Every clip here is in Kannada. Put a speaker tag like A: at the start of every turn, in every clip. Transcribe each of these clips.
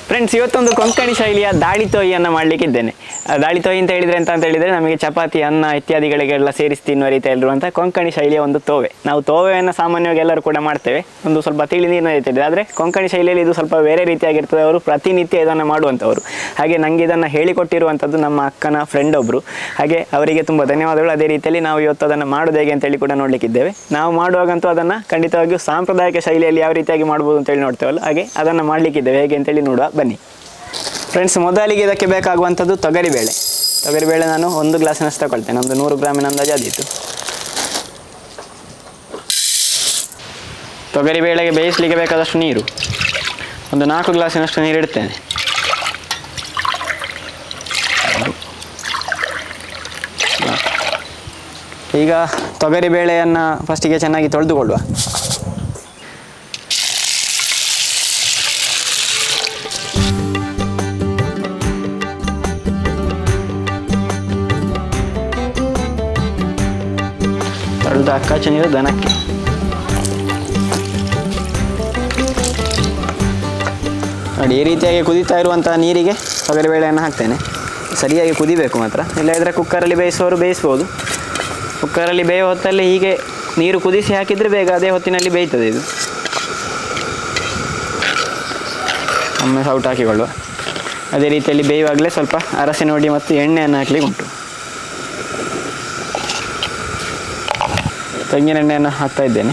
A: ಫ್ರೆಂಡ್ಸ್ ಇವತ್ತೊಂದು ಕೊಂಕಣಿ ಶೈಲಿಯ ದಾಳಿ ತೊಯ್ಯನ್ನು ಮಾಡಲಿಕ್ಕಿದ್ದೇನೆ ಆ ದಾಳಿ ತೊಯ್ ಅಂತ ಹೇಳಿದ್ರೆ ಎಂತ ಅಂತ ಹೇಳಿದ್ರೆ ನಮಗೆ ಚಪಾತಿ ಅನ್ನ ಇತ್ಯಾದಿಗಳಿಗೆಲ್ಲ ಸೇರಿಸಿ ತಿನ್ನುವ ರೀತಿಯಲ್ಲಿರುವಂಥ ಕೊಂಕಣಿ ಶೈಲಿಯ ಒಂದು ತೋವೆ ನಾವು ತೋವೆಯನ್ನು ಸಾಮಾನ್ಯವಾಗಿ ಎಲ್ಲರೂ ಕೂಡ ಮಾಡ್ತೇವೆ ಒಂದು ಸ್ವಲ್ಪ ತಿಳಿ ನೀರಿನ ರೀತಿಯಲ್ಲಿ ಆದರೆ ಕೊಂಕಣಿ ಶೈಲಿಯಲ್ಲಿ ಇದು ಸ್ವಲ್ಪ ಬೇರೆ ರೀತಿಯಾಗಿರ್ತದೆ ಅವರು ಪ್ರತಿನಿತ್ಯ ಇದನ್ನು ಮಾಡುವಂಥವ್ರು ಹಾಗೆ ನನಗೆ ಇದನ್ನು ಹೇಳಿಕೊಟ್ಟಿರುವಂಥದ್ದು ನಮ್ಮ ಅಕ್ಕನ ಫ್ರೆಂಡ್ ಒಬ್ಬರು ಹಾಗೆ ಅವರಿಗೆ ತುಂಬ ಧನ್ಯವಾದಗಳು ಅದೇ ರೀತಿಯಲ್ಲಿ ನಾವು ಇವತ್ತು ಅದನ್ನು ಮಾಡೋದು ಹೇಗೆ ಅಂತೇಳಿ ಕೂಡ ನೋಡಲಿಕ್ಕಿದ್ದೇವೆ ನಾವು ಮಾಡುವಾಗಂತೂ ಅದನ್ನು ಖಂಡಿತವಾಗಿಯೂ ಸಾಂಪ್ರದಾಯಿಕ ಶೈಲಿಯಲ್ಲಿ ಯಾವ ರೀತಿಯಾಗಿ ಮಾಡ್ಬೋದು ಅಂತೇಳಿ ನೋಡ್ತೇವಲ್ಲ ಹಾಗೆ ಅದನ್ನು ಮಾಡಲಿಕ್ಕಿದ್ದೇವೆ ಹೇಗೆ ಅಂತೇಳಿ ನೋಡುವ ಬನ್ನಿ ಫ್ರೆಂಡ್ಸ್ ಮೊದಲಿಗೆ ಇದಕ್ಕೆ ಬೇಕಾಗುವಂಥದ್ದು ತೊಗರಿಬೇಳೆ ತೊಗರಿಬೇಳೆ ನಾನು ಒಂದು ಗ್ಲಾಸಿನಷ್ಟು ತಗೊಳ್ತೇನೆ ಒಂದು ನೂರು ಗ್ರಾಮಿನ ಅಂದಾಜು ಆದೀತು ತೊಗರಿಬೇಳೆಗೆ ಬೇಯಿಸಲಿಕ್ಕೆ ಬೇಕಾದಷ್ಟು ನೀರು ಒಂದು ನಾಲ್ಕು ಗ್ಲಾಸಿನಷ್ಟು ನೀರು ಇಡ್ತೇನೆ ಈಗ ತೊಗರಿಬೇಳೆಯನ್ನು ಫಸ್ಟಿಗೆ ಚೆನ್ನಾಗಿ ತೊಳೆದುಕೊಳ್ಳುವ ತೊಳೆದು ಅಕ್ಕಾಚ ನೀರು ದನಕ್ಕೆ ನೋಡಿ ಈ ರೀತಿಯಾಗಿ ಕುದೀತಾ ಇರುವಂತಹ ನೀರಿಗೆ ತೊಗರಿಬೇಳೆಯನ್ನು ಹಾಕ್ತೇನೆ ಸರಿಯಾಗಿ ಕುದಿಬೇಕು ಮಾತ್ರ ಇಲ್ಲದಿದ್ದರೆ ಕುಕ್ಕರಲ್ಲಿ ಬೇಯಿಸುವವರು ಬೇಯಿಸ್ಬೋದು ಕುಕ್ಕರಲ್ಲಿ ಬೇಯೋ ಹೊತ್ತಲ್ಲಿ ಹೀಗೆ ನೀರು ಕುದಿಸಿ ಹಾಕಿದರೆ ಬೇಗ ಅದೇ ಹೊತ್ತಿನಲ್ಲಿ ಬೇಯ್ತದೆ ಇದು ಒಮ್ಮೆ ಸೌಟ್ ಹಾಕಿಕೊಳ್ಳುವ ಅದೇ ರೀತಿಯಲ್ಲಿ ಬೇಯುವಾಗಲೇ ಸ್ವಲ್ಪ ಅರಸೆ ನೋಡಿ ಮತ್ತು ಎಣ್ಣೆಯನ್ನು ಹಾಕ್ಲಿಕ್ಕೆ ಉಂಟು ತೆಂಗಿನ ಎಣ್ಣೆಯನ್ನು ಹಾಕ್ತಾ ಇದ್ದೇನೆ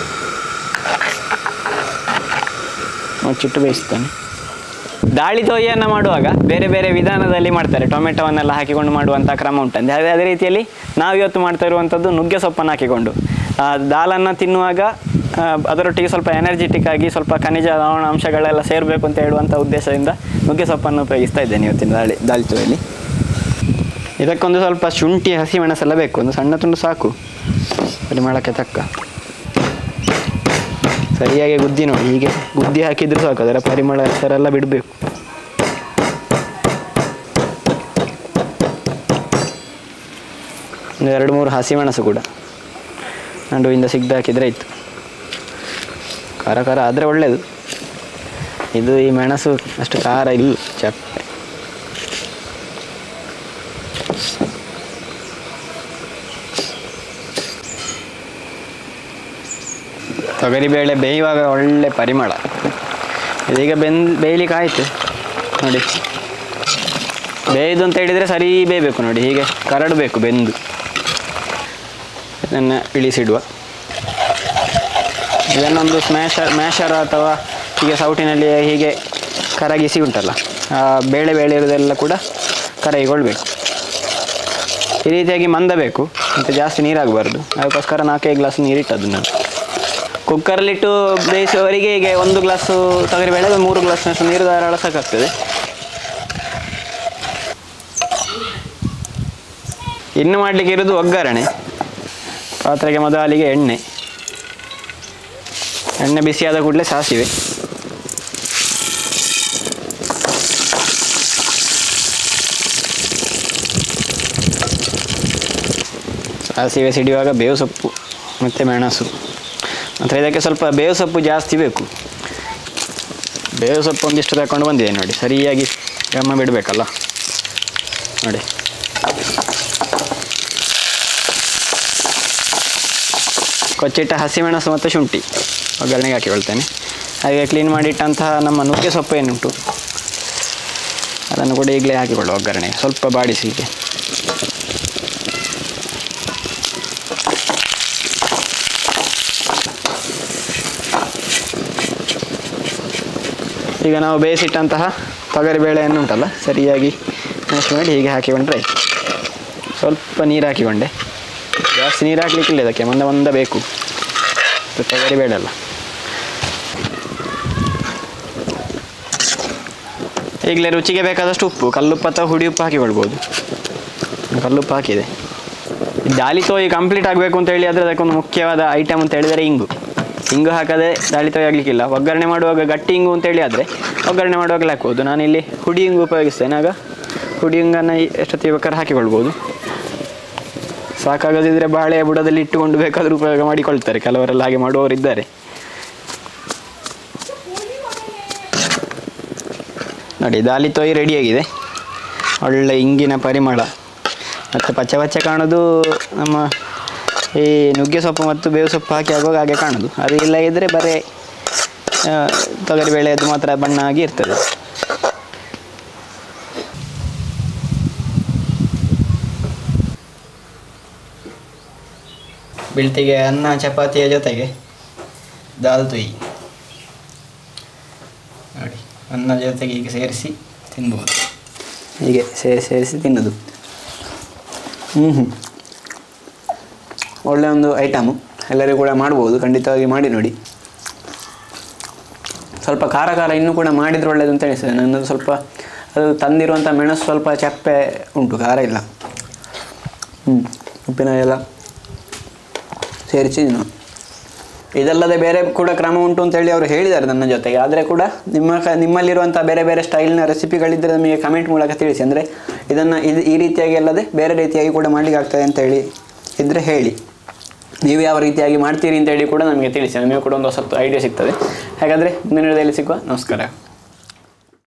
A: ಮುಚ್ಚಿಟ್ಟು ಬೇಯಿಸ್ತೇನೆ ದಾಳಿ ತೊಯ್ಯನ್ನು ಮಾಡುವಾಗ ಬೇರೆ ಬೇರೆ ವಿಧಾನದಲ್ಲಿ ಮಾಡ್ತಾರೆ ಟೊಮೆಟೊವನ್ನೆಲ್ಲ ಹಾಕಿಕೊಂಡು ಮಾಡುವಂಥ ಕ್ರಮ ಉಂಟಂತೆ ಅದೇ ಅದೇ ರೀತಿಯಲ್ಲಿ ನಾವು ಇವತ್ತು ಮಾಡ್ತಾ ಇರುವಂಥದ್ದು ನುಗ್ಗೆ ಸೊಪ್ಪನ್ನು ಹಾಕಿಕೊಂಡು ಆ, ದಾಲನ್ನು ತಿನ್ನುವಾಗ ಆ, ಅದರೊಟ್ಟಿಗೆ ಸ್ವಲ್ಪ ಎನರ್ಜೆಟಿಕ್ ಆಗಿ ಸ್ವಲ್ಪ ಖನಿಜ ಲವಣಾಂಶಗಳೆಲ್ಲ ಸೇರಬೇಕು ಅಂತ ಹೇಳುವಂಥ ಉದ್ದೇಶದಿಂದ ನುಗ್ಗೆ ಸೊಪ್ಪನ್ನು ಉಪಯೋಗಿಸ್ತಾ ಇದ್ದೇನೆ ಇವತ್ತಿನ ದಾಳಿ ದಾಳಿ ತೊಯ್ಯಲ್ಲಿ ಇದಕ್ಕೊಂದು ಸ್ವಲ್ಪ ಶುಂಠಿ ಹಸಿ ಮೆಣಸೆಲ್ಲ ಬೇಕು ಒಂದು ಸಣ್ಣ ತುಂಡು ಸಾಕು ಪರಿಮಳಕ್ಕೆ ತಕ್ಕ ಸರಿಯಾಗಿ ಗುದ್ದಿ ನೋಡಿ ಹೀಗೆ ಗುದ್ದಿ ಹಾಕಿದ್ರು ಸಾಕು ಅದರ ಪರಿಮಳ ಹೆಸರೆಲ್ಲ ಬಿಡಬೇಕು ಒಂದು ಎರಡು ಮೂರು ಹಸಿಮೆಣಸು ಕೂಡ ನಡುವಿಂದ ಸಿಗ್ದು ಹಾಕಿದರೆ ಇತ್ತು ಖಾರ ಖಾರ ಆದರೆ ಒಳ್ಳೆಯದು ಇದು ಈ ಮೆಣಸು ಅಷ್ಟು ಖಾರ ಇಲ್ಲ ಚಪ್ಪೆ ತೊಗರಿಬೇಳೆ ಬೇಯುವಾಗ ಒಳ್ಳೆ ಪರಿಮಳ ಇದೀಗ ಬೆಂದ್ ಬೇಯಲಿಕ್ಕೆ ಆಯಿತು ನೋಡಿ ಬೇಯ್ದು ಅಂತ ಹೇಳಿದರೆ ಸರಿ ಬೇಯಬೇಕು ನೋಡಿ ಹೀಗೆ ಕರಡಬೇಕು ಬೆಂದು ಇದನ್ನು ಇಳಿಸಿಡುವ ಇದನ್ನೊಂದು ಸ್ಮ್ಯಾಶರ್ ಮ್ಯಾಶರ್ ಅಥವಾ ಹೀಗೆ ಸೌಟಿನಲ್ಲಿ ಹೀಗೆ ಕರಗಿಸಿ ಉಂಟಲ್ಲ ಆ ಬೇಳೆ ಬೇಳೆ ಇರೋದೆಲ್ಲ ಕೂಡ ಕರಗಿಕೊಳ್ಬೇಕು ಈ ರೀತಿಯಾಗಿ ಮಂದಬೇಕು ಮತ್ತು ಜಾಸ್ತಿ ನೀರಾಗಬಾರ್ದು ಅದಕ್ಕೋಸ್ಕರ ನಾಲ್ಕೈದು ಗ್ಲಾಸ್ ನೀರಿಟ್ಟದ್ದು ನಾನು ಕುಕ್ಕರಲ್ಲಿಟ್ಟು ಬೇಯಿಸುವವರಿಗೆ ಹೀಗೆ ಒಂದು ಗ್ಲಾಸು ತೊಗರಿಬೇಳೆ ಒಂದು ಮೂರು ಗ್ಲಾಸ್ನಷ್ಟು ನೀರು ಧಾರಾಳ ಸಾಕಾಗ್ತದೆ ಇನ್ನು ಮಾಡಲಿಕ್ಕೆ ಇರೋದು ಒಗ್ಗರಣೆ ಪಾತ್ರೆಗೆ ಮೊದಲಿಗೆ ಎಣ್ಣೆ ಎಣ್ಣೆ ಬಿಸಿಯಾದ ಕೂಡಲೇ ಸಾಸಿವೆ ಸಾಸಿವೆ ಸಿಡಿಯುವಾಗ ಬೇವು ಸೊಪ್ಪು ಮತ್ತು ಮೆಣಸು ಮತ್ತು ಇದಕ್ಕೆ ಸ್ವಲ್ಪ ಬೇವು ಸೊಪ್ಪು ಜಾಸ್ತಿ ಬೇಕು ಬೇವು ಸೊಪ್ಪು ಒಂದಿಷ್ಟು ತಗೊಂಡು ಬಂದಿದೆ ನೋಡಿ ಸರಿಯಾಗಿ ಗಮ್ಮ ಬಿಡಬೇಕಲ್ಲ ನೋಡಿ ಕೊಚ್ಚಿಟ್ಟ ಹಸಿಮೆಣಸು ಮತ್ತು ಶುಂಠಿ ಒಗ್ಗರಣೆಗೆ ಹಾಕಿಕೊಳ್ತೇನೆ ಹಾಗೆ ಕ್ಲೀನ್ ಮಾಡಿಟ್ಟಂತಹ ನಮ್ಮ ನುಗ್ಗೆ ಸೊಪ್ಪು ಏನುಂಟು ಅದನ್ನು ಕೂಡ ಈಗಲೇ ಹಾಕಿಕೊಳ್ಳುವ ಒಗ್ಗರಣೆಗೆ ಸ್ವಲ್ಪ ಬಾಡಿಸಿ ಹೀಗೆ ಈಗ ನಾವು ಬೇಯಿಸಿಟ್ಟಂತಹ ತೊಗರಿಬೇಳೆಯನ್ನು ಉಂಟಲ್ಲ ಸರಿಯಾಗಿ ಮ್ಯಾಶ್ ಮಾಡಿ ಹೀಗೆ ಹಾಕಿಕೊಂಡ್ರೆ ಆಯ್ತು ಸ್ವಲ್ಪ ನೀರು ಹಾಕಿಕೊಂಡೆ ಜಾಸ್ತಿ ನೀರು ಹಾಕ್ಲಿಕ್ಕಿಲ್ಲ ಇದಕ್ಕೆ ಮಂದ ಮಂದ ಬೇಕು ಇದು ತೊಗರಿಬೇಳೆ ಅಲ್ಲ ಈಗಲೇ ರುಚಿಗೆ ಬೇಕಾದಷ್ಟು ಉಪ್ಪು ಕಲ್ಲುಪ್ಪು ಅಥವಾ ಹುಡಿ ಉಪ್ಪು ಹಾಕಿಕೊಳ್ಬೋದು ಕಲ್ಲುಪ್ಪು ಹಾಕಿದೆ ಈ ದಾಳಿ ತೋಯಿ ಕಂಪ್ಲೀಟ್ ಆಗಬೇಕು ಅಂತ ಹೇಳಿ ಆದರೆ ಅದಕ್ಕೊಂದು ಮುಖ್ಯವಾದ ಐಟಮ್ ಅಂತ ಹೇಳಿದರೆ ಇಂಗು ಇಂಗು ಹಾಕದೆ ದಾಳಿ ತೋಯಿ ಆಗಲಿಕ್ಕಿಲ್ಲ ಒಗ್ಗರಣೆ ಮಾಡುವಾಗ ಗಟ್ಟಿ ಇಂಗು ಅಂತ ಹೇಳಿ ಆದರೆ ಒಗ್ಗರಣೆ ಮಾಡುವಾಗಲೇ ಹಾಕ್ಬೋದು ನಾನಿಲ್ಲಿ ಹುಡಿ ಇಂಗು ಉಪಯೋಗಿಸ್ತೇನೆ ಆಗ ಹುಡಿ ಇಂಗನ್ನು ಎಷ್ಟೊತ್ತಿಗೆ ಬೇಕಾದ್ರೆ ಹಾಕಿಕೊಳ್ಬೋದು ಸಾಕಾಗದಿದ್ರೆ ಬಾಳೆಯ ಬುಡದಲ್ಲಿ ಇಟ್ಟುಕೊಂಡು ಬೇಕಾದರೂ ಉಪಯೋಗ ಮಾಡಿಕೊಳ್ತಾರೆ ಕೆಲವರೆಲ್ಲ ಹಾಗೆ ಮಾಡುವವರು ಇದ್ದಾರೆ ನೋಡಿ ದಾಲಿ ತೊಯ್ ರೆಡಿಯಾಗಿದೆ ಒಳ್ಳೆ ಇಂಗಿನ ಪರಿಮಳ ಮತ್ತು ಪಚ್ಚೆ ಪಚ್ಚೆ ಕಾಣೋದು ನಮ್ಮ ಈ ನುಗ್ಗೆ ಸೊಪ್ಪು ಮತ್ತು ಬೇವು ಸೊಪ್ಪು ಹಾಕಿ ಆಗುವಾಗ ಹಾಗೆ ಕಾಣೋದು ಅದು ಇಲ್ಲ ಇದ್ದರೆ ಬರೀ ಆ, ತೊಗರಿಬೇಳೆ ಅದು ಮಾತ್ರ ಬಣ್ಣ ಆಗಿ ಇರ್ತದೆ ಬಿಳ್ತಿಗೆ ಅನ್ನ ಚಪಾತಿಯ ಜೊತೆಗೆ ದಾಲ್ ತುಯಿ ನೋಡಿ ಅನ್ನ ಜೊತೆಗೆ ಹೀಗೆ ಸೇರಿಸಿ ತಿನ್ಬೋದು ಹೀಗೆ ಸೇರಿ ಸೇರಿಸಿ ತಿನ್ನೋದು ಹ್ಞೂ ಹ್ಞೂ ಒಳ್ಳೆಯ ಒಂದು ಐಟಮು ಎಲ್ಲರಿಗೂ ಕೂಡ ಮಾಡ್ಬೋದು ಖಂಡಿತವಾಗಿ ಮಾಡಿ ನೋಡಿ ಸ್ವಲ್ಪ ಖಾರ ಖಾರ ಇನ್ನೂ ಕೂಡ ಮಾಡಿದ್ರೆ ಒಳ್ಳೇದು ಅಂತ ಎಣಿಸ್ತದೆ ನನ್ನದು ಸ್ವಲ್ಪ ಅದು ತಂದಿರುವಂಥ ಮೆಣಸು ಸ್ವಲ್ಪ ಚಪ್ಪೆ ಉಂಟು ಖಾರ ಇಲ್ಲ ಹ್ಞೂ ಉಪ್ಪಿನ ಎಲ್ಲ ಸೇರಿಸಿ ನಾನು ಇದಲ್ಲದೆ ಬೇರೆ ಕೂಡ ಕ್ರಮ ಉಂಟು ಅಂತೇಳಿ ಅವರು ಹೇಳಿದ್ದಾರೆ ನನ್ನ ಜೊತೆಗೆ ಆದರೆ ಕೂಡ ನಿಮ್ಮ ಕ ನಿಮ್ಮಲ್ಲಿರುವಂಥ ಬೇರೆ ಬೇರೆ ಸ್ಟೈಲ್ನ ರೆಸಿಪಿಗಳಿದ್ದರೆ ನಮಗೆ ಕಮೆಂಟ್ ಮೂಲಕ ತಿಳಿಸಿ ಅಂದರೆ ಇದನ್ನು ಇದು ಈ ರೀತಿಯಾಗಿ ಅಲ್ಲದೆ ಬೇರೆ ರೀತಿಯಾಗಿ ಕೂಡ ಮಾಡಲಿಕ್ಕೆ ಆಗ್ತದೆ ಅಂತೇಳಿ ಇದ್ದರೆ ಹೇಳಿ ನೀವು ಯಾವ ರೀತಿಯಾಗಿ ಮಾಡ್ತೀರಿ ಅಂತೇಳಿ ಕೂಡ ನಮಗೆ ತಿಳಿಸಿ ನಮಗೆ ಕೂಡ ಒಂದು ಹೊಸ ಐಡಿಯಾ ಸಿಗ್ತದೆ ಹಾಗಾದರೆ ಮುಂದಿನ ವಿಡಿಯೋದಲ್ಲಿ ಸಿಗುವ ನಮಸ್ಕಾರ